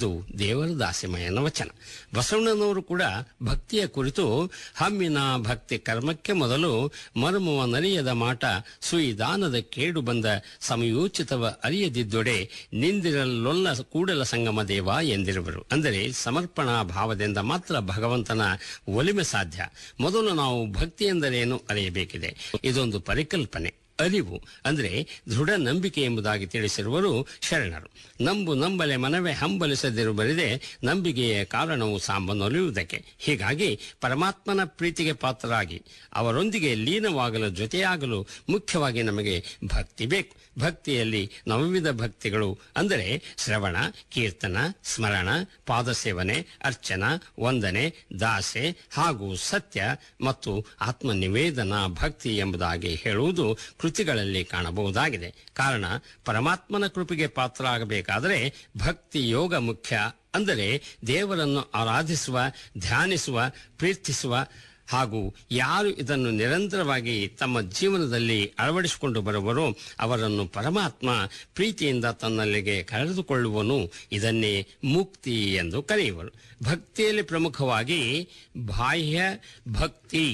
ಇದು ದೇವರ ದಾಸಿಮಯನ ವಚನ ಬಸವಣ್ಣನವರು ಕೂಡ ಭಕ್ತಿಯ ಕುರಿತು ಹಮ್ಮಿನ ಭಕ್ತಿ ಕರ್ಮಕ್ಕೆ ಮೊದಲು ಮರ್ಮವ ನರಿಯದ ಮಾಟ ಸುಯಿದಾನದ ಕೇಡು ಬಂದ ಸಮಯೋಚಿತವ ಅರಿಯದಿದ್ದೊಡೆ ನಿಂದಿರಲೊಲ್ಲ ಕೂಡಲ ಸಂಗಮ ದೇವ ಎಂದಿರುವರು ಅಂದರೆ ಸಮರ್ಪಣಾ ಭಾವದಿಂದ ಮಾತ್ರ ಭಗವಂತನ ಒಲಿಮೆ ಸಾಧ್ಯ ಮೊದಲು ನಾವು ಭಕ್ತಿ ಎಂದರೇನು ಅರಿಯಬೇಕಿದೆ ಇದೊಂದು ಪರಿಕಲ್ಪನೆ ಅರಿವು ಅಂದರೆ ದೃಢ ನಂಬಿಕೆ ಎಂಬುದಾಗಿ ತಿಳಿಸಿರುವರು ಶರಣರು ನಂಬು ನಂಬಲೆ ಮನವೇ ಹಂಬಲಿಸದಿರು ಬರಿದೆ ನಂಬಿಕೆಯ ಕಾರಣವು ಸಾಂಬನೊಲಿಯುವುದಕ್ಕೆ ಹೀಗಾಗಿ ಪರಮಾತ್ಮನ ಪ್ರೀತಿಗೆ ಪಾತ್ರರಾಗಿ ಅವರೊಂದಿಗೆ ಲೀನವಾಗಲು ಜೊತೆಯಾಗಲು ಮುಖ್ಯವಾಗಿ ನಮಗೆ ಭಕ್ತಿ ಬೇಕು ಭಕ್ತಿಯಲ್ಲಿ ನವವಿಧ ಭಕ್ತಿಗಳು ಅಂದರೆ ಶ್ರವಣ ಕೀರ್ತನ ಸ್ಮರಣ ಪಾದಸೇವನೆ ಅರ್ಚನ ವಂದನೆ ದಾಸೆ ಹಾಗೂ ಸತ್ಯ ಮತ್ತು ಆತ್ಮನಿವೇದನ ಭಕ್ತಿ ಎಂಬುದಾಗಿ ಹೇಳುವುದು ಕೃತಿಗಳಲ್ಲಿ ಕಾಣಬಹುದಾಗಿದೆ ಕಾರಣ ಪರಮಾತ್ಮನ ಕೃಪೆಗೆ ಪಾತ್ರ ಆಗಬೇಕಾದರೆ ಭಕ್ತಿ ಯೋಗ ಮುಖ್ಯ ಅಂದರೆ ದೇವರನ್ನು ಆರಾಧಿಸುವ ಧ್ಯಾನಿಸುವ ಪ್ರೀರ್ಥಿಸುವ ಹಾಗೂ ಯಾರು ಇದನ್ನು ನಿರಂತರವಾಗಿ ತಮ್ಮ ಜೀವನದಲ್ಲಿ ಅಳವಡಿಸಿಕೊಂಡು ಬರುವರೋ ಅವರನ್ನು ಪರಮಾತ್ಮ ಪ್ರೀತಿಯಿಂದ ತನ್ನಲ್ಲಿಗೆ ಕರೆದುಕೊಳ್ಳುವನು ಇದನ್ನೇ ಮುಕ್ತಿ ಎಂದು ಕರೆಯುವರು ಭಕ್ತಿಯಲ್ಲಿ ಪ್ರಮುಖವಾಗಿ ಬಾಹ್ಯ ಭಕ್ತಿ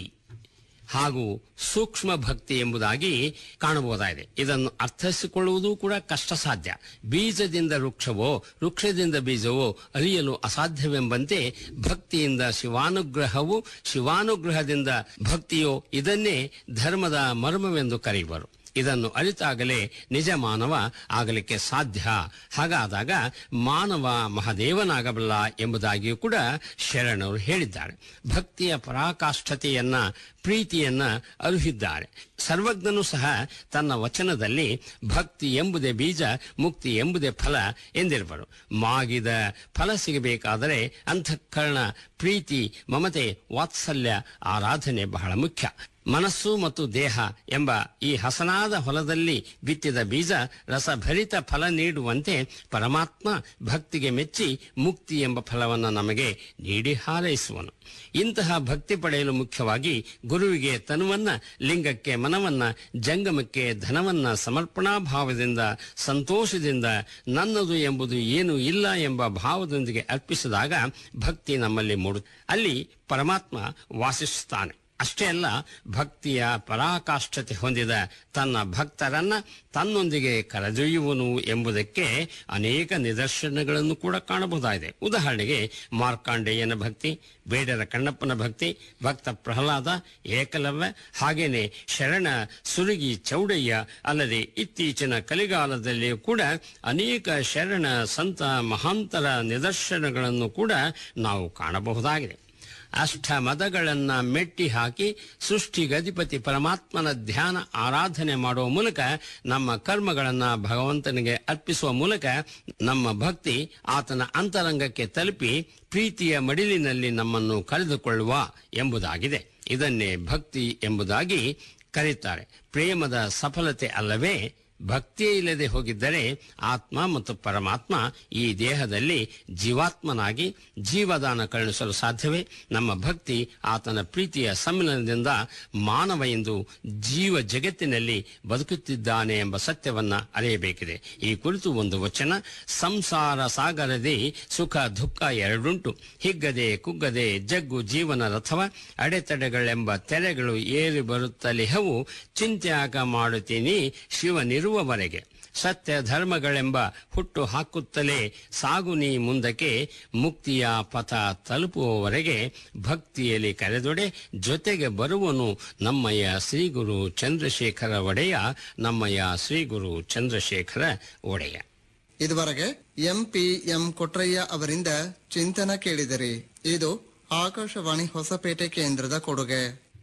ಹಾಗೂ ಸೂಕ್ಷ್ಮ ಭಕ್ತಿ ಎಂಬುದಾಗಿ ಕಾಣಬಹುದಾಗಿದೆ ಇದನ್ನು ಅರ್ಥೈಸಿಕೊಳ್ಳುವುದು ಕೂಡ ಕಷ್ಟ ಸಾಧ್ಯ ಬೀಜದಿಂದ ವೃಕ್ಷವೋ ವೃಕ್ಷದಿಂದ ಬೀಜವೋ ಅರಿಯಲು ಅಸಾಧ್ಯವೆಂಬಂತೆ ಭಕ್ತಿಯಿಂದ ಶಿವಾನುಗ್ರಹವು ಶಿವಾನುಗ್ರಹದಿಂದ ಭಕ್ತಿಯೋ ಇದನ್ನೇ ಧರ್ಮದ ಮರ್ಮವೆಂದು ಕರೆಯುವರು ಇದನ್ನು ಅರಿತಾಗಲೇ ನಿಜ ಮಾನವ ಆಗಲಿಕ್ಕೆ ಸಾಧ್ಯ ಹಾಗಾದಾಗ ಮಾನವ ಮಹಾದೇವನಾಗಬಲ್ಲ ಎಂಬುದಾಗಿಯೂ ಕೂಡ ಶರಣರು ಹೇಳಿದ್ದಾರೆ ಭಕ್ತಿಯ ಪರಾಕಾಷ್ಠತೆಯನ್ನ ಪ್ರೀತಿಯನ್ನ ಅರುಹಿದ್ದಾರೆ ಸರ್ವಜ್ಞನು ಸಹ ತನ್ನ ವಚನದಲ್ಲಿ ಭಕ್ತಿ ಎಂಬುದೇ ಬೀಜ ಮುಕ್ತಿ ಎಂಬುದೇ ಫಲ ಎಂದಿರುವರು ಮಾಗಿದ ಫಲ ಸಿಗಬೇಕಾದರೆ ಅಂತಃಕರಣ ಪ್ರೀತಿ ಮಮತೆ ವಾತ್ಸಲ್ಯ ಆರಾಧನೆ ಬಹಳ ಮುಖ್ಯ ಮನಸ್ಸು ಮತ್ತು ದೇಹ ಎಂಬ ಈ ಹಸನಾದ ಹೊಲದಲ್ಲಿ ಬಿತ್ತಿದ ಬೀಜ ರಸಭರಿತ ಫಲ ನೀಡುವಂತೆ ಪರಮಾತ್ಮ ಭಕ್ತಿಗೆ ಮೆಚ್ಚಿ ಮುಕ್ತಿ ಎಂಬ ಫಲವನ್ನು ನಮಗೆ ನೀಡಿ ಹಾರೈಸುವನು ಇಂತಹ ಭಕ್ತಿ ಪಡೆಯಲು ಮುಖ್ಯವಾಗಿ ಗುರುವಿಗೆ ತನುವನ್ನ ಲಿಂಗಕ್ಕೆ ಮನವನ್ನ ಜಂಗಮಕ್ಕೆ ಧನವನ್ನ ಸಮರ್ಪಣಾ ಭಾವದಿಂದ ಸಂತೋಷದಿಂದ ನನ್ನದು ಎಂಬುದು ಏನು ಇಲ್ಲ ಎಂಬ ಭಾವದೊಂದಿಗೆ ಅರ್ಪಿಸಿದಾಗ ಭಕ್ತಿ ನಮ್ಮಲ್ಲಿ ಮೂಡು ಅಲ್ಲಿ ಪರಮಾತ್ಮ ವಾಸಿಸುತ್ತಾನೆ ಅಷ್ಟೇ ಅಲ್ಲ ಭಕ್ತಿಯ ಪರಾಕಾಷ್ಠತೆ ಹೊಂದಿದ ತನ್ನ ಭಕ್ತರನ್ನ ತನ್ನೊಂದಿಗೆ ಕರೆದೊಯ್ಯುವನು ಎಂಬುದಕ್ಕೆ ಅನೇಕ ನಿದರ್ಶನಗಳನ್ನು ಕೂಡ ಕಾಣಬಹುದಾಗಿದೆ ಉದಾಹರಣೆಗೆ ಮಾರ್ಕಾಂಡೇಯನ ಭಕ್ತಿ ಬೇಡರ ಕಣ್ಣಪ್ಪನ ಭಕ್ತಿ ಭಕ್ತ ಪ್ರಹ್ಲಾದ ಏಕಲವ್ಯ ಹಾಗೇನೆ ಶರಣ ಸುರುಗಿ ಚೌಡಯ್ಯ ಅಲ್ಲದೆ ಇತ್ತೀಚಿನ ಕಲಿಗಾಲದಲ್ಲಿಯೂ ಕೂಡ ಅನೇಕ ಶರಣ ಸಂತ ಮಹಾಂತರ ನಿದರ್ಶನಗಳನ್ನು ಕೂಡ ನಾವು ಕಾಣಬಹುದಾಗಿದೆ ಅಷ್ಟ ಮದಗಳನ್ನ ಮೆಟ್ಟಿ ಹಾಕಿ ಸೃಷ್ಟಿಗಧಿಪತಿ ಪರಮಾತ್ಮನ ಧ್ಯಾನ ಆರಾಧನೆ ಮಾಡುವ ಮೂಲಕ ನಮ್ಮ ಕರ್ಮಗಳನ್ನ ಭಗವಂತನಿಗೆ ಅರ್ಪಿಸುವ ಮೂಲಕ ನಮ್ಮ ಭಕ್ತಿ ಆತನ ಅಂತರಂಗಕ್ಕೆ ತಲುಪಿ ಪ್ರೀತಿಯ ಮಡಿಲಿನಲ್ಲಿ ನಮ್ಮನ್ನು ಕಳೆದುಕೊಳ್ಳುವ ಎಂಬುದಾಗಿದೆ ಇದನ್ನೇ ಭಕ್ತಿ ಎಂಬುದಾಗಿ ಕರೆಯುತ್ತಾರೆ ಪ್ರೇಮದ ಸಫಲತೆ ಅಲ್ಲವೇ ಭಕ್ತಿಯೇ ಇಲ್ಲದೆ ಹೋಗಿದ್ದರೆ ಆತ್ಮ ಮತ್ತು ಪರಮಾತ್ಮ ಈ ದೇಹದಲ್ಲಿ ಜೀವಾತ್ಮನಾಗಿ ಜೀವದಾನ ಕರುಣಿಸಲು ಸಾಧ್ಯವೇ ನಮ್ಮ ಭಕ್ತಿ ಆತನ ಪ್ರೀತಿಯ ಸಮ್ಮಿಲನದಿಂದ ಮಾನವ ಎಂದು ಜೀವ ಜಗತ್ತಿನಲ್ಲಿ ಬದುಕುತ್ತಿದ್ದಾನೆ ಎಂಬ ಸತ್ಯವನ್ನ ಅರಿಯಬೇಕಿದೆ ಈ ಕುರಿತು ಒಂದು ವಚನ ಸಂಸಾರ ಸಾಗರದೆ ಸುಖ ದುಃಖ ಎರಡುಂಟು ಹಿಗ್ಗದೆ ಕುಗ್ಗದೆ ಜಗ್ಗು ಜೀವನ ರಥವ ಅಡೆತಡೆಗಳೆಂಬ ತೆರೆಗಳು ಏರಿ ಬರುತ್ತಲಿಹವು ಚಿಂತ್ಯಾಗ ಮಾಡುತ್ತೀನಿ ಶಿವನಿರುವವರೆಗೆ ಸತ್ಯ ಧರ್ಮಗಳೆಂಬ ಹುಟ್ಟು ಹಾಕುತ್ತಲೇ ಸಾಗು ನೀ ಮುಂದಕ್ಕೆ ಮುಕ್ತಿಯ ಪಥ ತಲುಪುವವರೆಗೆ ಭಕ್ತಿಯಲ್ಲಿ ಕರೆದೊಡೆ ಜೊತೆಗೆ ಬರುವನು ನಮ್ಮಯ್ಯ ಶ್ರೀಗುರು ಚಂದ್ರಶೇಖರ ಒಡೆಯ ನಮ್ಮಯ್ಯ ಶ್ರೀಗುರು ಚಂದ್ರಶೇಖರ ಒಡೆಯ ಇದುವರೆಗೆ ಎಂಪಿ ಎಂ ಕೊಟ್ರಯ್ಯ ಅವರಿಂದ ಚಿಂತನ ಕೇಳಿದಿರಿ ಇದು ಆಕಾಶವಾಣಿ ಹೊಸಪೇಟೆ ಕೇಂದ್ರದ ಕೊಡುಗೆ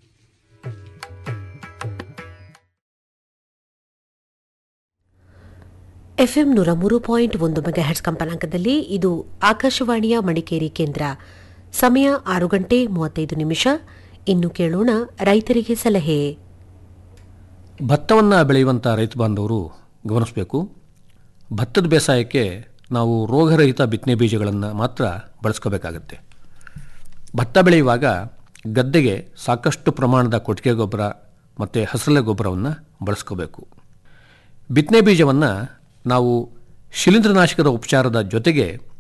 ಎಫ್ಎಂ ನೂರ ಮೂರು ಪಾಯಿಂಟ್ ಒಂದು ಮೆಗಾಹೆಟ್ಸ್ ಕಂಪನಾಂಕದಲ್ಲಿ ಇದು ಆಕಾಶವಾಣಿಯ ಮಡಿಕೇರಿ ಕೇಂದ್ರ ಸಮಯ ಆರು ಗಂಟೆ ಮೂವತ್ತೈದು ನಿಮಿಷ ಇನ್ನು ಕೇಳೋಣ ರೈತರಿಗೆ ಸಲಹೆ ಭತ್ತವನ್ನು ಬೆಳೆಯುವಂಥ ರೈತ ಬಾಂಧವರು ಗಮನಿಸಬೇಕು ಭತ್ತದ ಬೇಸಾಯಕ್ಕೆ ನಾವು ರೋಗರಹಿತ ಬಿತ್ತನೆ ಬೀಜಗಳನ್ನು ಮಾತ್ರ ಬಳಸ್ಕೋಬೇಕಾಗತ್ತೆ ಭತ್ತ ಬೆಳೆಯುವಾಗ ಗದ್ದೆಗೆ ಸಾಕಷ್ಟು ಪ್ರಮಾಣದ ಕೊಟ್ಟಿಗೆ ಗೊಬ್ಬರ ಮತ್ತು ಹಸರಲೆ ಗೊಬ್ಬರವನ್ನು ಬಳಸ್ಕೋಬೇಕು ಬಿತ್ತನೆ ಬೀಜವನ್ನು ನಾವು ಶಿಲೀಂಧ್ರನಾಶಕದ ಉಪಚಾರದ ಜೊತೆಗೆ